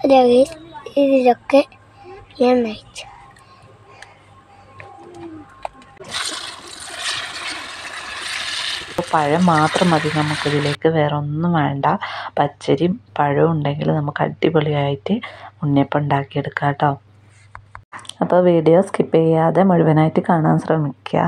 guys ഇതിലൊക്കെ ഞാൻ നയിച്ചു അപ്പോൾ പഴം മാത്രം മതി നമുക്കിതിലേക്ക് വേറെ ഒന്നും വേണ്ട പച്ചരിയും പഴവും ഉണ്ടെങ്കിൽ നമുക്ക് അടിപൊളിയായിട്ട് ഉണ്ണിയപ്പം ഉണ്ടാക്കിയെടുക്കാം കേട്ടോ അപ്പോൾ വീഡിയോ സ്കിപ്പ് ചെയ്യാതെ മുഴുവനായിട്ട് കാണാൻ ശ്രമിക്കുക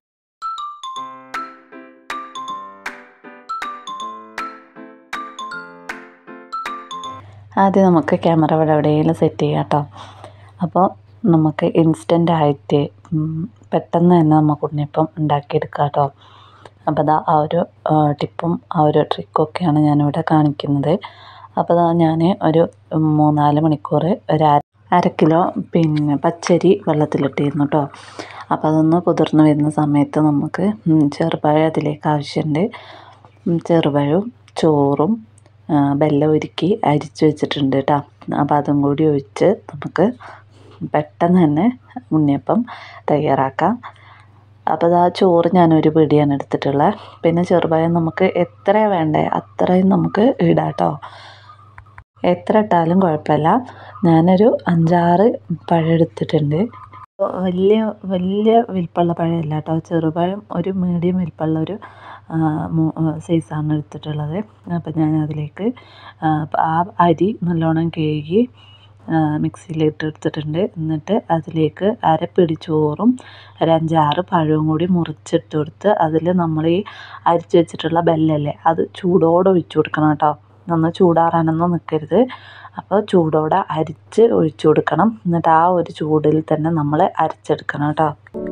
ആദ്യം നമുക്ക് ക്യാമറ ഇവിടെ എവിടെയെങ്കിലും സെറ്റ് ചെയ്യാം കേട്ടോ അപ്പോൾ നമുക്ക് ഇൻസ്റ്റൻ്റ് ആയിട്ട് ഉം, പെട്ടെന്ന് തന്നെ നമുക്ക് ഉണ്ണിയപ്പം ഉണ്ടാക്കിയെടുക്കാം കേട്ടോ അപ്പോൾ ദാ ആ ഒരു ആ, ടിപ്പും ആ ഒരു ട്രിക്കൊക്കെയാണ് ഞാനിവിടെ കാണിക്കുന്നത് അപ്പോൾ ദാ ഞാൻ ഒരു മൂന്നാല് മണിക്കൂർ ഒരു അര അര കിലോ പിന്നെ പച്ചരി വെള്ളത്തിലിട്ടിരുന്നു കേട്ടോ അപ്പോൾ അതൊന്ന് കുതിർന്ന് വരുന്ന സമയത്ത് നമുക്ക് ഉം, ചെറുപഴം അതിലേക്ക് ആവശ്യമുണ്ട് ഉം, ചെറുപഴവും ചോറും ആ, വെള്ളം ഉരുക്കി അരിച്ച് വെച്ചിട്ടുണ്ട് കേട്ടോ അപ്പോൾ അതും കൂടി ഒഴിച്ച് നമുക്ക് പെട്ടെന്ന് തന്നെ ഉണ്ണിയപ്പം തയ്യാറാക്കാം അപ്പോൾ ആ ചോറ് ഞാനൊരു പിടിയാണ് എടുത്തിട്ടുള്ളത് പിന്നെ ചെറുപഴം നമുക്ക് എത്ര വേണ്ടേ അത്രയും നമുക്ക് ഇടാം കേട്ടോ എത്ര ഇട്ടാലും കുഴപ്പമില്ല ഞാനൊരു അഞ്ചാറ് പഴം എടുത്തിട്ടുണ്ട് അപ്പോൾ വലിയ വലിയ വലിപ്പമുള്ള പഴമല്ല കേട്ടോ ചെറുപഴം ഒരു മീഡിയം വലിപ്പമുള്ള ഒരു ആ, മൂ- ആ, സൈസാണ് എടുത്തിട്ടുള്ളത് അപ്പോൾ ഞാൻ അതിലേക്ക് ആ, ആ അരി നല്ലോണം കഴുകി മിക്സിയിലിട്ട് എടുത്തിട്ടുണ്ട് എന്നിട്ട് അതിലേക്ക് അരപ്പിടി ചോറും ഒരു അഞ്ചാറ് പഴവും കൂടി മുറിച്ചിട്ട് കൊടുത്ത് അതിൽ നമ്മൾ ഈ അരിച്ച് വെച്ചിട്ടുള്ള ബെല്ലല്ലേ അത് ചൂടോടെ ഒഴിച്ചു കൊടുക്കണം കേട്ടോ നന്ന് ചൂടാറാനൊന്നും നിൽക്കരുത് അപ്പോൾ ചൂടോടെ അരിച്ച് ഒഴിച്ചു കൊടുക്കണം എന്നിട്ട് ആ ഒരു ചൂടിൽ തന്നെ നമ്മൾ അരച്ചെടുക്കണം കേട്ടോ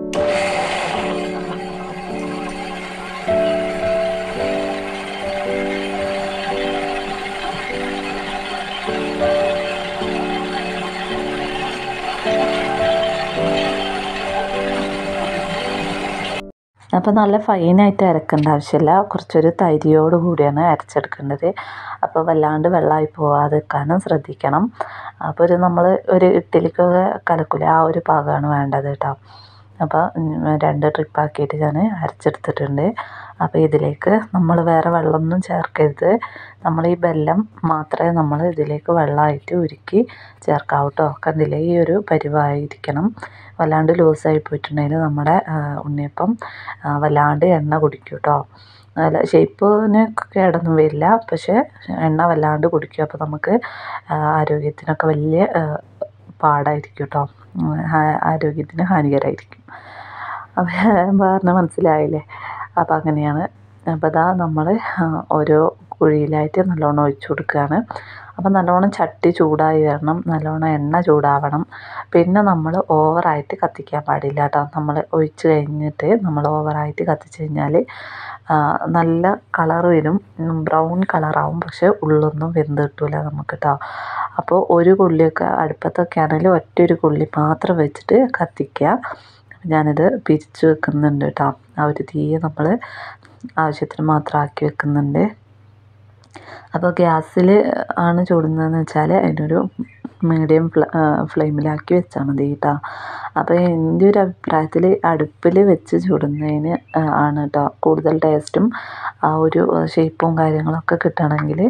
അപ്പോൾ നല്ല ഫൈനായിട്ട് അരക്കേണ്ട ആവശ്യമില്ല കുറച്ചൊരു തരിയോട് കൂടിയാണ് അരച്ചെടുക്കേണ്ടത് അപ്പോൾ വല്ലാണ്ട് വെള്ളമായി പോവാതിരിക്കാനും ശ്രദ്ധിക്കണം അപ്പോൾ ഒരു നമ്മൾ ഒരു ഇഡ്ഡലിക്കൊക്കെ കലക്കില്ല ആ ഒരു പാകമാണ് വേണ്ടത് കേട്ടോ അപ്പോൾ ഉം, രണ്ട് ട്രിപ്പാക്കിയിട്ട് ഞാൻ അരച്ചെടുത്തിട്ടുണ്ട് അപ്പോൾ ഇതിലേക്ക് നമ്മൾ വേറെ വെള്ളമൊന്നും ചേർക്കരുത് നമ്മൾ ഈ വെല്ലം മാത്രമേ നമ്മൾ ഇതിലേക്ക് വെള്ളമായിട്ട് ഉരുക്കി ചേർക്കാവൂ കേട്ടോ കണ്ടില്ലേ ഈ ഒരു പരിവായിരിക്കണം വല്ലാണ്ട് ലൂസായി പോയിട്ടുണ്ടെങ്കിൽ നമ്മുടെ ആ, ഉണ്ണിയപ്പം ആ, വല്ലാണ്ട് എണ്ണ കുടിക്കും കേട്ടോ അല്ല ഷേപ്പിന് കേടൊന്നും വരില്ല പക്ഷേ എണ്ണ വല്ലാണ്ട് കുടിക്കും അപ്പോൾ നമുക്ക് ആ, ആരോഗ്യത്തിനൊക്കെ വലിയ ആ, പാടായിരിക്കും കേട്ടോ ഉം, ആ- ആരോഗ്യത്തിന് ഹാനികരമായിരിക്കും അപ്പോൾ പറഞ്ഞാൽ മനസ്സിലായില്ലേ അപ്പോൾ അങ്ങനെയാണ് അപ്പോൾ ഇതാ നമ്മൾ ഓരോ കുഴിയിലായിട്ട് നല്ലോണം ഒഴിച്ചു കൊടുക്കുകയാണ് അപ്പോൾ നല്ലോണം ചട്ടി ചൂടായി വരണം നല്ലോണം എണ്ണ ചൂടാവണം പിന്നെ നമ്മൾ ഓവറായിട്ട് കത്തിക്കാൻ പാടില്ല കേട്ടോ നമ്മൾ ഒഴിച്ച് കഴിഞ്ഞിട്ട് നമ്മൾ ഓവറായിട്ട് കത്തിച്ച് കഴിഞ്ഞാൽ ആ, നല്ല കളർ വരും ബ്രൗൺ കളറാവും പക്ഷേ ഉള്ളൊന്നും വെന്ത് കിട്ടില്ല നമുക്ക് കേട്ടോ അപ്പോൾ ഒരു കൊള്ളിയൊക്കെ അടുപ്പത്തൊക്കെ ആണെങ്കിൽ ഒറ്റ ഒരു കൊള്ളി മാത്രം വെച്ചിട്ട് കത്തിക്കുക ഞാനിത് പിരിച്ച് വെക്കുന്നുണ്ട് കേട്ടോ ആ ഒരു തീയെ നമ്മൾ ആവശ്യത്തിന് മാത്രം ആക്കി വെക്കുന്നുണ്ട് അപ്പോൾ ഗ്യാസിൽ ആണ് ചൂടുന്നതെന്ന് വെച്ചാൽ അതിനൊരു മീഡിയം ഫ്ല ഫ്ലെയിമിലാക്കി വെച്ചാൽ മതി കേട്ടോ അപ്പോൾ എൻ്റെ ഒരു അഭിപ്രായത്തിൽ അടുപ്പിൽ വെച്ച് ചുടുന്നതിന് ആ, ആണ് കേട്ടോ കൂടുതൽ ടേസ്റ്റും ആ ഒരു ഷേപ്പും കാര്യങ്ങളൊക്കെ കിട്ടണമെങ്കിൽ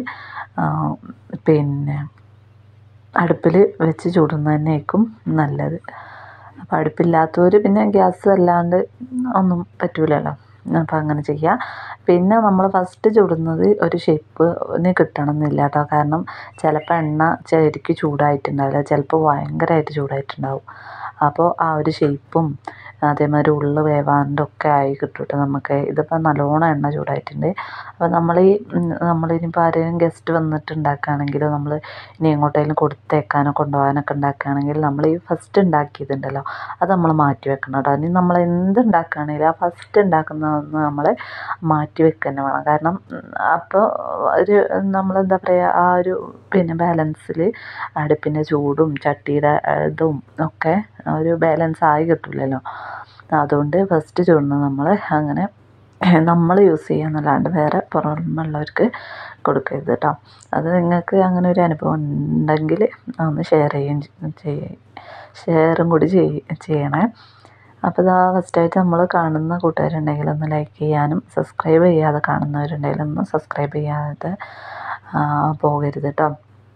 പിന്നെ അടുപ്പിൽ വെച്ച് ചുടുന്നത് തന്നെയായിരിക്കും നല്ലത് അപ്പോൾ അടുപ്പില്ലാത്തവർ പിന്നെ ഗ്യാസ് അല്ലാണ്ട് ഒന്നും പറ്റൂലല്ലോ അപ്പോൾ അങ്ങനെ ചെയ്യുക പിന്നെ നമ്മൾ ഫസ്റ്റ് ചുടുന്നത് ഒരു ഷേപ്പിന് കിട്ടണം എന്നില്ല കേട്ടോ കാരണം ചിലപ്പോൾ എണ്ണ ശരിക്ക് ചൂടായിട്ടുണ്ടാവില്ല ചിലപ്പോൾ ഭയങ്കരമായിട്ട് ചൂടായിട്ടുണ്ടാവും അപ്പോൾ ആ ഒരു ഷേപ്പും അതേമാതിരി ഉള്ളു വേവാണ്ടൊക്കെ ആയി കിട്ടും കേട്ടോ നമുക്ക് ഇതിപ്പോൾ നല്ലോണം എണ്ണ ചൂടായിട്ടുണ്ട് അപ്പോൾ നമ്മൾ ഈ നമ്മളിനിപ്പോൾ ആരെങ്കിലും ഗസ്റ്റ് വന്നിട്ട് ഉണ്ടാക്കുകയാണെങ്കിലോ നമ്മൾ ഇനി എങ്ങോട്ടെങ്കിലും കൊടുത്തേക്കാനോ കൊണ്ടുപോകാനൊക്കെ ഉണ്ടാക്കുകയാണെങ്കിൽ നമ്മൾ ഈ ഫസ്റ്റ് ഉണ്ടാക്കിയതുണ്ടല്ലോ അത് നമ്മൾ മാറ്റി വെക്കണം കേട്ടോ ഇനി നമ്മൾ എന്ത് ഉണ്ടാക്കുകയാണെങ്കിലും ആ ഫസ്റ്റ് ഉണ്ടാക്കുന്നതൊന്ന് നമ്മൾ മാറ്റി വെക്കുക തന്നെ വേണം കാരണം അപ്പോൾ ഒരു നമ്മളെന്താ പറയുക ആ ഒരു പിന്നെ ബാലൻസിൽ അടുപ്പിൻ്റെ ചൂടും ചട്ടിയുടെ ഇതും ഒക്കെ ഒരു ബാലൻസ് ആയി കിട്ടില്ലല്ലോ അതുകൊണ്ട് ഫസ്റ്റ് ചൂടുന്നത് നമ്മൾ അങ്ങനെ നമ്മൾ യൂസ് ചെയ്യുക എന്നല്ലാണ്ട് വേറെ പുറമെയുള്ളവർക്ക് കൊടുക്കരുത് കേട്ടോ അത് നിങ്ങൾക്ക് അങ്ങനെ ഒരു അനുഭവം ഉണ്ടെങ്കിൽ ഒന്ന് ഷെയർ ചെയ്യുകയും ചെയ്യ ഷെയറും കൂടി ചെയ്യ ചെയ്യണേ അപ്പോൾ ഇതാ ഫസ്റ്റായിട്ട് നമ്മൾ കാണുന്ന കൂട്ടുകാരുണ്ടെങ്കിൽ ഒന്ന് ലൈക്ക് ചെയ്യാനും സബ്സ്ക്രൈബ് ചെയ്യാതെ കാണുന്നവരുണ്ടെങ്കിൽ ഒന്ന് സബ്സ്ക്രൈബ് ചെയ്യാതെ ആ, പോകരുത് കേട്ടോ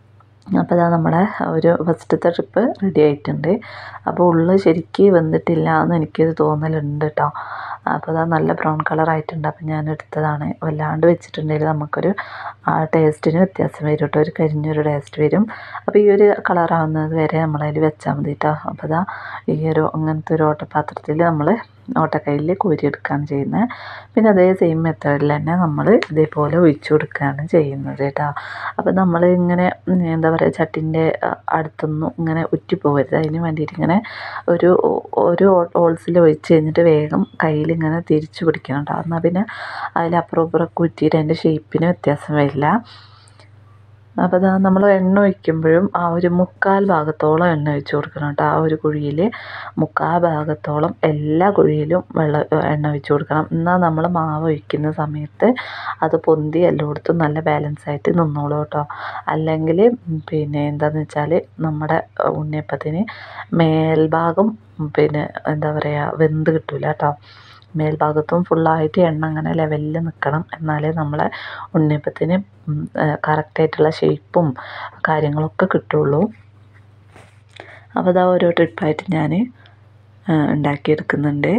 അപ്പോൾ ഇതാ നമ്മുടെ ഒരു ഫസ്റ്റത്തെ ട്രിപ്പ് റെഡി ആയിട്ടുണ്ട് അപ്പോൾ ഉള്ളു ശരിക്ക് വെന്തിട്ടില്ല എന്ന് എനിക്കൊരു തോന്നലുണ്ട് കേട്ടോ അപ്പോൾ ഇതാ നല്ല ബ്രൗൺ കളർ ആയിട്ടുണ്ട് അപ്പോൾ ഞാൻ എടുത്തതാണ് വല്ലാണ്ട് വെച്ചിട്ടുണ്ടെങ്കിൽ നമുക്കൊരു ആ ടേസ്റ്റിന് വ്യത്യാസം വരും കേട്ടോ ഒരു കരിഞ്ഞൊരു ടേസ്റ്റ് വരും അപ്പോൾ ഈ ഒരു കളറാവുന്നത് വരെ നമ്മളതിൽ വെച്ചാൽ മതി കേട്ടോ അപ്പോൾ ഇതാ ഈ ഒരു അങ്ങനത്തെ ഒരു ഓട്ടപാത്രത്തിൽ നമ്മൾ ഓട്ടക്കല്ലിൽ കോരിയെടുക്കുകയാണ് ചെയ്യുന്നത് പിന്നെ അതേ സെയിം മെത്തേഡിൽ തന്നെ നമ്മൾ ഇതേപോലെ ഒഴിച്ചു കൊടുക്കുകയാണ് ചെയ്യുന്നത് കേട്ടോ അപ്പോൾ നമ്മൾ ഇങ്ങനെ ഉം, എന്താ പറയുക ചട്ടിൻ്റെ അടുത്തൊന്നും ഇങ്ങനെ ഉറ്റിപ്പോകരുത് അതിന് വേണ്ടിയിട്ട് ഇങ്ങനെ ഒരു ഒരു ഹോൾസിൽ ഒഴിച്ച് കഴിഞ്ഞിട്ട് വേഗം കയ്യിൽ ഇങ്ങനെ തിരിച്ചു പിടിക്കണം കേട്ടോ എന്നാൽ പിന്നെ അതിലപ്പുറം ഇപ്പുറമൊക്കെ ഉറ്റിയിട്ട് അതിൻ്റെ ഷേപ്പിന് വ്യത്യാസം വരില്ല അപ്പോൾ അതാ നമ്മൾ എണ്ണ ഒഴിക്കുമ്പോഴും ആ ഒരു മുക്കാൽ ഭാഗത്തോളം എണ്ണ ഒഴിച്ച് കൊടുക്കണം കേട്ടോ ആ ഒരു കുഴിയിൽ മുക്കാൽ ഭാഗത്തോളം എല്ലാ കുഴിയിലും വെള്ളം എണ്ണ ഒഴിച്ച് കൊടുക്കണം എന്നാൽ നമ്മൾ മാവ് ഒഴിക്കുന്ന സമയത്ത് അത് പൊന്തി എല്ലായിടത്തും നല്ല ബാലൻസ് ആയിട്ട് നിന്നോളൂ കേട്ടോ അല്ലെങ്കിൽ പിന്നെ എന്താണെന്ന് വെച്ചാൽ നമ്മുടെ ഉണ്ണിയപ്പത്തിന് മേൽഭാഗം പിന്നെ എന്താ പറയുക വെന്ത് കിട്ടില്ല കേട്ടോ മേൽഭാഗത്തും ഫുള്ളായിട്ട് എണ്ണ അങ്ങനെ ലെവലിൽ നിൽക്കണം എന്നാലേ നമ്മളെ ഉണ്ണിയപ്പത്തിന് കറക്റ്റായിട്ടുള്ള ഷേപ്പും കാര്യങ്ങളൊക്കെ കിട്ടുള്ളൂ അപ്പോൾ അതാ ഓരോ ട്രിപ്പായിട്ട് ഞാൻ ഉണ്ടാക്കിയെടുക്കുന്നുണ്ട്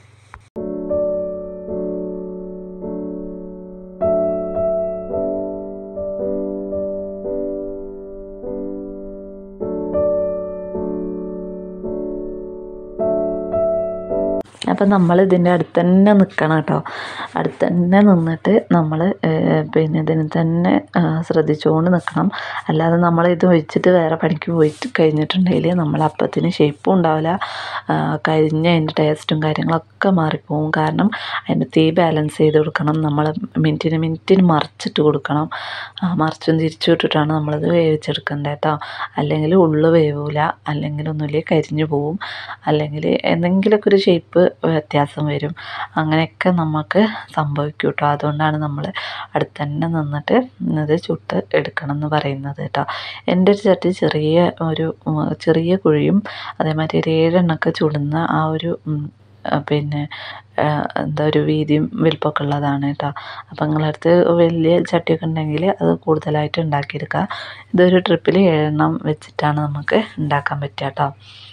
അപ്പം നമ്മൾ ഇതിൻ്റെ അടുത്ത് തന്നെ നിൽക്കണം കേട്ടോ അടുത്ത് തന്നെ നിന്നിട്ട് നമ്മൾ പിന്നെ ഇതിന് തന്നെ ആ, ശ്രദ്ധിച്ചുകൊണ്ട് നിൽക്കണം അല്ലാതെ നമ്മൾ ഇത് വെച്ചിട്ട് വേറെ പണിക്ക് പോയിട്ട് കഴിഞ്ഞിട്ടുണ്ടെങ്കിൽ നമ്മൾ അപ്പത്തിന് ഷേപ്പും ഉണ്ടാവില്ല ആ, കരിഞ്ഞ അതിൻ്റെ ടേസ്റ്റും കാര്യങ്ങളൊക്കെ മാറിപ്പോവും കാരണം അതിൻ്റെ തീ ബാലൻസ് ചെയ്ത് കൊടുക്കണം നമ്മൾ മിനിറ്റിന് മിനിറ്റിന് മറിച്ചിട്ട് കൊടുക്കണം ആ, മറിച്ചും തിരിച്ചും ഇട്ടിട്ടാണ് നമ്മളത് വേവിച്ചെടുക്കേണ്ടത് കേട്ടോ അല്ലെങ്കിൽ ഉള്ളു വേവില്ല അല്ലെങ്കിൽ ഒന്നുമില്ലേ കരിഞ്ഞു പോവും അല്ലെങ്കിൽ എന്തെങ്കിലുമൊക്കെ ഒരു ഷേപ്പ് വ്യത്യാസം വരും അങ്ങനെയൊക്കെ നമുക്ക് സംഭവിക്കും കേട്ടോ അതുകൊണ്ടാണ് നമ്മൾ അടുത്ത് തന്നെ നിന്നിട്ട് ഇത് ചുട്ട് എടുക്കണം എന്ന് പറയുന്നത് കേട്ടോ എൻ്റെ ഒരു ചട്ടി ചെറിയ ഒരു ഉം, ചെറിയ കുഴിയും അതേമാതിരി ഒരു ഏഴെണ്ണൊക്കെ ചുടുന്ന ആ ഒരു ഉം, ആ, പിന്നെ ആ, എന്താ ഒരു വീതിയും വലിപ്പമൊക്കെ ഉള്ളതാണ് കേട്ടോ അപ്പം നിങ്ങളടുത്ത് വലിയ ചട്ടിയൊക്കെ ഉണ്ടെങ്കിൽ അത് കൂടുതലായിട്ട് ഉണ്ടാക്കിയെടുക്കുക ഇതൊരു ട്രിപ്പിൽ ഏഴെണ്ണം വെച്ചിട്ടാണ് നമുക്ക് ഉണ്ടാക്കാൻ പറ്റുക കേട്ടോ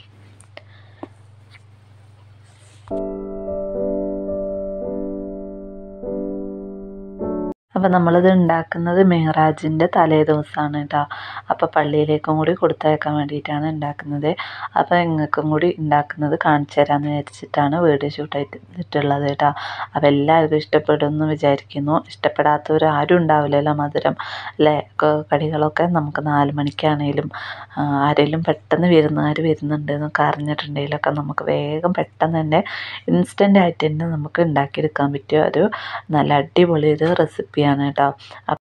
അപ്പം നമ്മളിത് ഉണ്ടാക്കുന്നത് മെഹ്റാജിൻ്റെ തലേ ദിവസമാണ് കേട്ടോ അപ്പോൾ പള്ളിയിലേക്കും കൂടി കൊടുത്തയക്കാൻ വേണ്ടിയിട്ടാണ് ഉണ്ടാക്കുന്നത് അപ്പോൾ നിങ്ങൾക്കും കൂടി ഉണ്ടാക്കുന്നത് കാണിച്ചു തരാമെന്ന് വിചാരിച്ചിട്ടാണ് വീഡിയോ ഷൂട്ട് ചെയ്തിട്ടുള്ളത് കേട്ടോ അപ്പോൾ എല്ലാവർക്കും ഇഷ്ടപ്പെടുമെന്ന് വിചാരിക്കുന്നു ഇഷ്ടപ്പെടാത്തവർ ആരും ഉണ്ടാവില്ലല്ലോ മധുരം അല്ലേ ക- കടികളൊക്കെ നമുക്ക് നാല് മണിക്കാണേലും ആ, ആരെങ്കിലും പെട്ടെന്ന് വിരുന്നുകാർ വരുന്നുണ്ട് എന്നൊക്കെ അറിഞ്ഞിട്ടുണ്ടെങ്കിലൊക്കെ നമുക്ക് വേഗം പെട്ടെന്ന് തന്നെ ഇൻസ്റ്റൻ്റ് ആയിട്ട് തന്നെ നമുക്ക് ഉണ്ടാക്കിയെടുക്കാൻ പറ്റിയ ഒരു നല്ല അടിപൊളി ഒരു റെസിപ്പിയാണ് കേട്ടോ